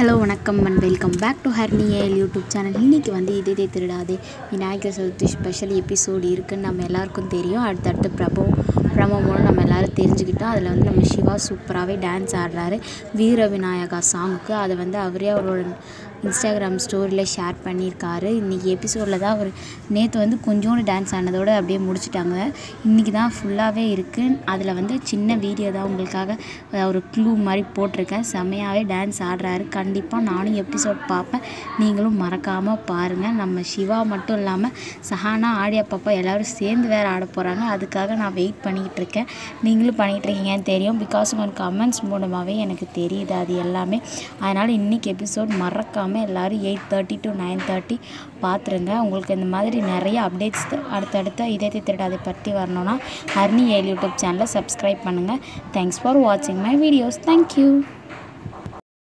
hello வணக்கம் and welcome back to ஹர்னி ஏல் யூடியூப் சேனல் இன்றைக்கி வந்து இதே திருடாதே விநாயகர் சதுர்த்தி ஸ்பெஷல் எபிசோடு இருக்குன்னு நம்ம எல்லாருக்கும் தெரியும் அடுத்தடுத்து பிரபோ பிரமோ மூலம் நம்ம எல்லோரும் தெரிஞ்சுக்கிட்டோம் அதில் வந்து நம்ம சிவா சூப்பராகவே டான்ஸ் ஆடுறாரு வீர விநாயகா சாங்குக்கு அதை வந்து அவரே அவரோட இன்ஸ்டாகிராம் ஸ்டோரியில் ஷேர் பண்ணியிருக்காரு இன்றைக்கி எபிசோடில் தான் அவர் நேற்று வந்து கொஞ்சோண்டு டான்ஸ் ஆனதோடு அப்படியே முடிச்சிட்டாங்க இன்றைக்கி தான் ஃபுல்லாகவே இருக்குது அதில் வந்து சின்ன வீடியோ தான் உங்களுக்காக ஒரு க்ளூ மாதிரி போட்டிருக்கேன் செம்மையாகவே டான்ஸ் ஆடுறாரு கண்டிப்பாக நானும் எபிசோட் பார்ப்பேன் நீங்களும் மறக்காமல் பாருங்கள் நம்ம சிவா மட்டும் இல்லாமல் சஹானா ஆடியா பாப்பா எல்லோரும் சேர்ந்து வேறு ஆட போகிறாங்க அதுக்காக நான் வெயிட் பண்ணிக்கிட்டு இருக்கேன் நீங்களும் பண்ணிகிட்டு இருக்கீங்கன்னு தெரியும் பிகாஸ் உங்கள் கமெண்ட்ஸ் மூலமாகவே எனக்கு தெரியுது அது எல்லாமே அதனால் இன்றைக்கி எபிசோட் மறக்காமல் எல்லோரும் eight thirty to nine thirty பார்த்துருங்க உங்களுக்கு இந்த மாதிரி நிறைய அப்டேட்ஸ் அடுத்தடுத்த இதயத்தை திருடாதை பற்றி வரணும்னா ஹர்னி ஏல் யூடியூப் சேனலை சப்ஸ்கிரைப் பண்ணுங்கள் தேங்க்ஸ் ஃபார் வாட்சிங் மை வீடியோஸ் தேங்க்யூ